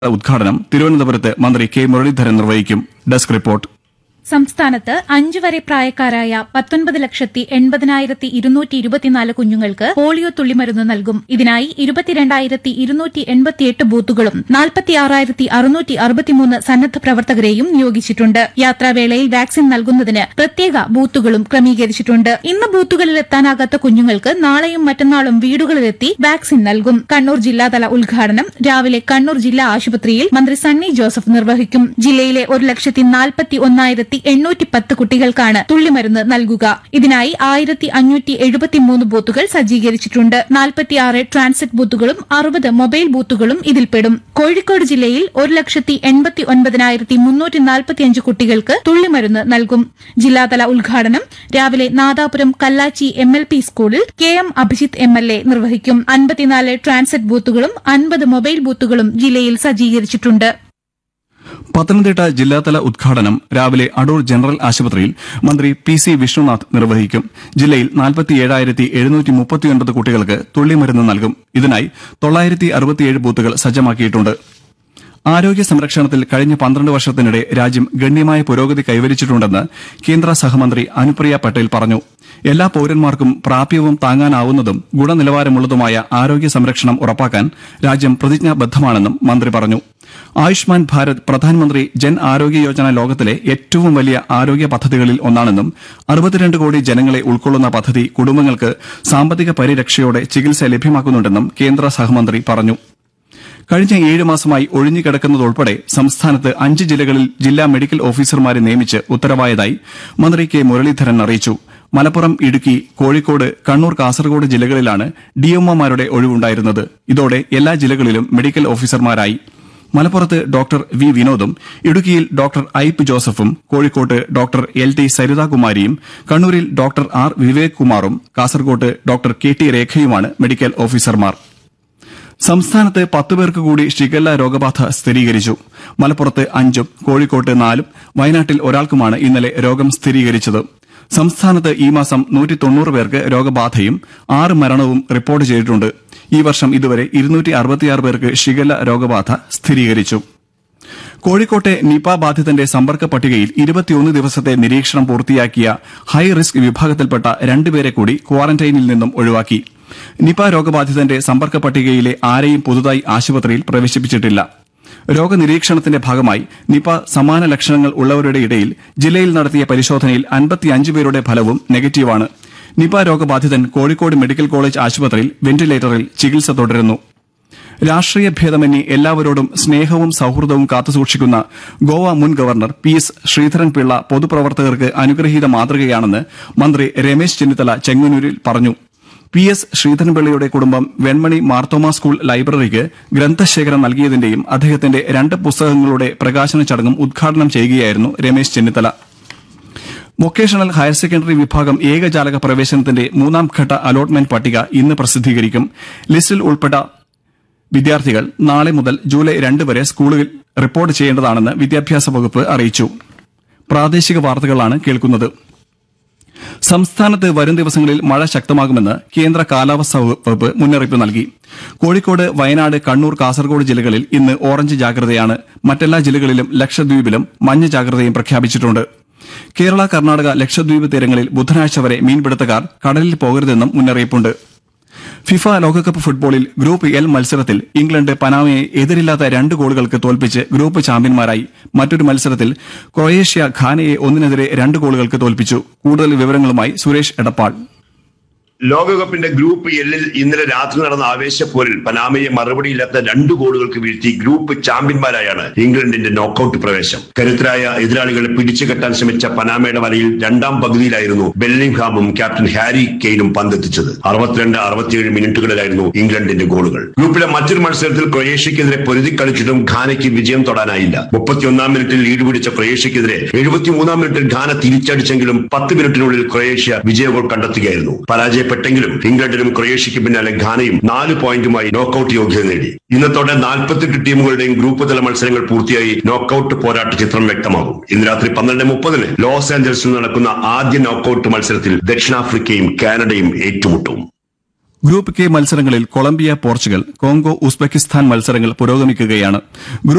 ഉദ്ഘാടനം തിരുവനന്തപുരത്ത് മന്ത്രി കെ മുരളീധരൻ നിർവഹിക്കും ഡെസ്ക് റിപ്പോർട്ട് സംസ്ഥാനത്ത് അഞ്ചു വരെ പ്രായക്കാരായ പത്തൊൻപത് ലക്ഷത്തി എൺപതിനായിരത്തി ഇരുന്നൂറ്റി ഇരുപത്തിനാല് കുഞ്ഞുങ്ങൾക്ക് പോളിയോ തുള്ളിമരുന്ന് നൽകും ഇതിനായി ഇരുപത്തിരണ്ടായിരത്തി ഇരുന്നൂറ്റി എൺപത്തിയെട്ട് ബൂത്തുകളും നാൽപ്പത്തിയാറായിരത്തി അറുന്നൂറ്റി അറുപത്തിമൂന്ന് സന്നദ്ധ പ്രവർത്തകരെയും നിയോഗിച്ചിട്ടുണ്ട് യാത്രാവേളയിൽ വാക്സിൻ നൽകുന്നതിന് പ്രത്യേക ബൂത്തുകളും ക്രമീകരിച്ചിട്ടുണ്ട് ഇന്ന് ബൂത്തുകളിൽ എത്താനാകാത്ത കുഞ്ഞുങ്ങൾക്ക് നാളെയും മറ്റന്നാളും വീടുകളിലെത്തി വാക്സിൻ നൽകും കണ്ണൂർ ജില്ലാതല ഉദ്ഘാടനം രാവിലെ കണ്ണൂർ ജില്ലാ ആശുപത്രിയിൽ മന്ത്രി സണ്ണി ജോസഫ് നിർവഹിക്കും ജില്ലയിലെ ഒരു ലക്ഷത്തി നാൽപ്പത്തി ഒന്നായിരത്തി എണ്ണൂറ്റി പത്ത് കുട്ടികൾക്കാണ് തുള്ളിമരുന്ന് നൽകുക ഇതിനായി ആയിരത്തി അഞ്ഞൂറ്റി എഴുപത്തിമൂന്ന് ബൂത്തുകൾ സജ്ജീകരിച്ചിട്ടുണ്ട് നാൽപ്പത്തിയാറ് ട്രാൻസിറ്റ് ബൂത്തുകളും അറുപത് മൊബൈൽ ബൂത്തുകളും ഇതിൽപ്പെടും കോഴിക്കോട് ജില്ലയിൽ ഒരു ലക്ഷത്തി എൺപത്തി ഒൻപതിനായിരത്തി മുന്നൂറ്റി നാൽപ്പത്തിയഞ്ച് കുട്ടികൾക്ക് തുള്ളിമരുന്ന് നൽകും ജില്ലാതല ഉദ്ഘാടനം രാവിലെ Nadapuram Kallachi M L P സ്കൂളിൽ K M Abhijith M L A നിർവഹിക്കും അൻപത്തിനാല് ട്രാൻസിറ്റ് ബൂത്തുകളും അൻപത് മൊബൈൽ ബൂത്തുകളും ജില്ലയിൽ സജ്ജീകരിച്ചിട്ടുണ്ട് പത്തനംതിട്ട ജില്ലാതല ഉദ്ഘാടനം രാവിലെ അടൂർ ജനറൽ ആശുപത്രിയിൽ മന്ത്രി പി സി വിഷ്ണുനാഥ് നിർവഹിക്കും ജില്ലയിൽ നാൽപ്പത്തിയേഴായിരത്തി എഴുന്നൂറ്റി മുപ്പത്തിയൊൻപത് കുട്ടികൾക്ക് തുള്ളിമരുന്ന് നൽകും ഇതിനായി തൊള്ളായിരത്തി അറുപത്തിയേഴ് ബൂത്തുകൾ സജ്ജമാക്കിയിട്ടുണ്ട് ആരോഗ്യ സംരക്ഷണത്തിൽ കഴിഞ്ഞ പന്ത്രണ്ട് വർഷത്തിനിടെ രാജ്യം ഗണ്യമായ പുരോഗതി കൈവരിച്ചിട്ടുണ്ടെന്ന് കേന്ദ്ര സഹമന്ത്രി അനുപ്രിയ പട്ടേൽ പറഞ്ഞു എല്ലാ പൌരന്മാർക്കും പ്രാപ്യവും താങ്ങാനാവുന്നതും ഗുണനിലവാരമുള്ളതുമായ ആരോഗ്യ സംരക്ഷണം ഉറപ്പാക്കാൻ രാജ്യം പ്രതിജ്ഞാബദ്ധമാണെന്നും മന്ത്രി പറഞ്ഞു ആയുഷ്മാൻ ഭാരത് പ്രധാനമന്ത്രി ജൻ ആരോഗ്യ യോജന ലോകത്തിലെ ഏറ്റവും വലിയ ആരോഗ്യ പദ്ധതികളിൽ ഒന്നാണെന്നും അറുപത്തിരണ്ട് കോടി ജനങ്ങളെ ഉൾക്കൊള്ളുന്ന പദ്ധതി കുടുംബങ്ങൾക്ക് സാമ്പത്തിക പരിരക്ഷയോടെ ചികിത്സ ലഭ്യമാക്കുന്നുണ്ടെന്നും കേന്ദ്ര സഹമന്ത്രി പറഞ്ഞു കഴിഞ്ഞ ഏഴ് മാസമായി ഒഴിഞ്ഞുകിടക്കുന്നതുൾപ്പെടെ സംസ്ഥാനത്ത് അഞ്ച് ജില്ലകളിൽ ജില്ലാ മെഡിക്കൽ ഓഫീസർമാരെ നിയമിച്ച് ഉത്തരവായതായി മന്ത്രി കെ മുരളീധരൻ അറിയിച്ചു മലപ്പുറം ഇടുക്കി കോഴിക്കോട് കണ്ണൂർ കാസർഗോഡ് ജില്ലകളിലാണ് ഡിഎംഒമാരുടെ ഒഴിവുണ്ടായിരുന്നത് ഇതോടെ എല്ലാ ജില്ലകളിലും മെഡിക്കൽ ഓഫീസർമാരായി മലപ്പുറത്ത് ഡോക്ടർ വി വിനോദും ഇടുക്കിയിൽ ഡോക്ടർ ഐപ്പ് ജോസഫും കോഴിക്കോട്ട് ഡോക്ടർ എൽ ടി സരിതാകുമാരിയും കണ്ണൂരിൽ ഡോക്ടർ ആർ വിവേക് കുമാറും കാസർകോട്ട് ഡോക്ടർ കെ ടി രേഖയുമാണ് മെഡിക്കൽ ഓഫീസർമാർ സംസ്ഥാനത്ത് പത്ത് പേർക്ക് കൂടി ഷിഗല്ല രോഗബാധ സ്ഥിരീകരിച്ചു മലപ്പുറത്ത് അഞ്ചും കോഴിക്കോട്ട് നാലും വയനാട്ടിൽ ഒരാൾക്കുമാണ് ഇന്നലെ രോഗം സ്ഥിരീകരിച്ചത് സംസ്ഥാനത്ത് ഈ മാസം നൂറ്റി തൊണ്ണൂറ് പേർക്ക് രോഗബാധയും ആറ് മരണവും റിപ്പോർട്ട് ചെയ്തിട്ടുണ്ട് ഈ വർഷം ഇതുവരെ ഇരുന്നൂറ്റി അറുപത്തിയാറ് പേർക്ക് ഷിഗല്ല രോഗബാധ സ്ഥിരീകരിച്ചു കോഴിക്കോട്ടെ നിപ ബാധിതന്റെ സമ്പർക്ക പട്ടികയിൽ ഇരുപത്തിയൊന്ന് ദിവസത്തെ നിരീക്ഷണം പൂർത്തിയാക്കിയ ഹൈ റിസ്ക് വിഭാഗത്തിൽപ്പെട്ട രണ്ടുപേരെ കൂടി ക്വാറന്റൈനിൽ നിന്നും ഒഴിവാക്കി നിപ രോഗബാധിതന്റെ സമ്പർക്ക പട്ടികയിലെ ആരെയും പുതുതായി ആശുപത്രിയിൽ പ്രവേശിപ്പിച്ചിട്ടില്ല രോഗനിരീക്ഷണത്തിന്റെ ഭാഗമായി നിപ സമാന ലക്ഷണങ്ങൾ ഉള്ളവരുടെ ഇടയിൽ ജില്ലയിൽ നടത്തിയ പരിശോധനയിൽ അൻപത്തിയഞ്ച് പേരുടെ ഫലവും നെഗറ്റീവാണ് നിപ രോഗബാധിതൻ കോഴിക്കോട് മെഡിക്കൽ കോളേജ് ആശുപത്രിയിൽ വെന്റിലേറ്ററിൽ ചികിത്സ തുടരുന്നു രാഷ്ട്രീയ ഭേദമന്യേ എല്ലാവരോടും സ്നേഹവും സൌഹൃദവും കാത്തുസൂക്ഷിക്കുന്ന ഗോവ മുൻ ഗവർണർ പി എസ് ശ്രീധരൻപിള്ള പൊതുപ്രവർത്തകർക്ക് അനുഗ്രഹീത മാതൃകയാണെന്ന് മന്ത്രി രമേശ് ചെന്നിത്തല ചെങ്ങന്നൂരിൽ പറഞ്ഞു പി എസ് ശ്രീധരൻപിള്ളയുടെ കുടുംബം വെൺമണി മാർത്തോമ സ്കൂൾ ലൈബ്രറിക്ക് ഗ്രന്ഥശേഖരം നൽകിയതിന്റെയും അദ്ദേഹത്തിന്റെ രണ്ട് പുസ്തകങ്ങളുടെ പ്രകാശന ചടങ്ങും ഉദ്ഘാടനം ചെയ്യുകയായിരുന്നു Ramesh Chennithala vocational higher secondary വിഭാഗം ഏകജാലക പ്രവേശനത്തിന്റെ മൂന്നാം ഘട്ട അലോട്ട്മെന്റ് പട്ടിക ഇന്ന് പ്രസിദ്ധീകരിക്കും ലിസ്റ്റിൽ ഉൾപ്പെട്ട വിദ്യാർത്ഥികൾ നാളെ മുതൽ ജൂലൈ രണ്ട് വരെ സ്കൂളുകളിൽ റിപ്പോർട്ട് ചെയ്യേണ്ടതാണെന്ന് വിദ്യാഭ്യാസ വകുപ്പ് അറിയിച്ചു പ്രാദേശിക വാർത്തകളാണ് കേൾക്കുന്നത് സംസ്ഥാനത്ത് വരും ദിവസങ്ങളിൽ മഴ ശക്തമാകുമെന്ന് കേന്ദ്ര കാലാവസ്ഥാ വകുപ്പ് മുന്നറിയിപ്പ് നൽകി കോഴിക്കോട് വയനാട് കണ്ണൂർ കാസർഗോഡ് ജില്ലകളിൽ ഇന്ന് ഓറഞ്ച് ജാഗ്രതയാണ് മറ്റെല്ലാ ജില്ലകളിലും ലക്ഷദ്വീപിലും മഞ്ഞ ജാഗ്രതയും പ്രഖ്യാപിച്ചിട്ടുണ്ട് കേരള കർണാടക ലക്ഷദ്വീപ് തീരങ്ങളിൽ ബുധനാഴ്ച വരെ മീൻപിടുത്തക്കാർ കടലിൽ പോകരുതെന്നും മുന്നറിയിപ്പുണ്ട് ഫിഫ ലോകകപ്പ് ഫുട്ബോളിൽ ഗ്രൂപ്പ് എൽ മത്സരത്തിൽ ഇംഗ്ലണ്ട് പനാമയെ എതിരില്ലാത്ത രണ്ട് ഗോളുകൾക്ക് തോൽപ്പിച്ച് ഗ്രൂപ്പ് ചാമ്പ്യന്മാരായി മറ്റൊരു മത്സരത്തിൽ ക്രൊയേഷ്യ ഖാനയെ ഒന്നിനെതിരെ രണ്ട് ഗോളുകൾക്ക് തോൽപ്പിച്ചു കൂടുതൽ വിവരങ്ങളുമായി സുരേഷ് എടപ്പാൾ ലോകകപ്പിന്റെ ഗ്രൂപ്പ് എല്ലിൽ ഇന്നലെ രാത്രി നടന്ന ആവേശപ്പോരിൽ പനാമയെ മറുപടിയില്ലാത്ത രണ്ട് ഗോളുകൾക്ക് വീഴ്ത്തി ഗ്രൂപ്പ് ചാമ്പ്യന്മാരായാണ് ഇംഗ്ലണ്ടിന്റെ നോക്കൌട്ട് പ്രവേശം കരുത്തരായ എതിരാളികളെ പിടിച്ചു കെട്ടാൻ ശ്രമിച്ച പനാമയുടെ വലയിൽ രണ്ടാം പകുതിയിലായിരുന്നു ബെല്ലിംഗ്ഹാമും ക്യാപ്റ്റൻ ഹാരി കെയ്നും പന്തെത്തിച്ചത് അറുപത്തിരണ്ട് അറുപത്തിയേഴ് മിനിറ്റുകളിലായിരുന്നു ഇംഗ്ലണ്ടിന്റെ ഗോളുകൾ ഗ്രൂപ്പിലെ മറ്റൊരു മത്സരത്തിൽ ക്രൊയേഷ്യക്കെതിരെ പൊരുതി കളിച്ചിട്ടും ഘാനയ്ക്ക് വിജയം തൊടാനായില്ല മുപ്പത്തിയൊന്നാം മിനിറ്റിൽ ലീഡ് പിടിച്ച ക്രൊയേഷ്യക്കെതിരെ എഴുപത്തിമൂന്നാം മിനിറ്റിൽ ഘാന തിരിച്ചടിച്ചെങ്കിലും പത്ത് മിനിറ്റിനുള്ളിൽ ക്രൊയേഷ്യ വിജയഗോൾ കണ്ടെത്തുകയായിരുന്നു പരാജയപ്പെട്ടെങ്കിലും ഇംഗ്ലണ്ടിനും ക്രൊയേഷ്യയ്ക്ക് പിന്നാലെ ഘാനയും നാല് പോയിന്റുമായി നോക്കൌട്ട് യോഗ്യത നേടി ഇന്നത്തോടെ നാൽപ്പത്തെട്ട് ടീമുകളുടെയും ഗ്രൂപ്പ് തല മത്സരങ്ങൾ പൂർത്തിയായി നോക്കൌട്ട് പോരാട്ട ചിത്രം വ്യക്തമാകും ഇന്ന് രാത്രി പന്ത്രണ്ട് മുപ്പതിന് ലോസ് ആഞ്ചൽസിൽ നടക്കുന്ന ആദ്യ നോക്കൌട്ട് മത്സരത്തിൽ ദക്ഷിണാഫ്രിക്കയും കാനഡയും ഏറ്റുമുട്ടും ഗ്രൂപ്പ് കെ മത്സരങ്ങളിൽ കൊളംബിയ പോർച്ചുഗൽ കോങ്കോ ഉസ്ബെക്കിസ്ഥാൻ മത്സരങ്ങൾ പുരോഗമിക്കുകയാണ് ഗ്രൂപ്പ്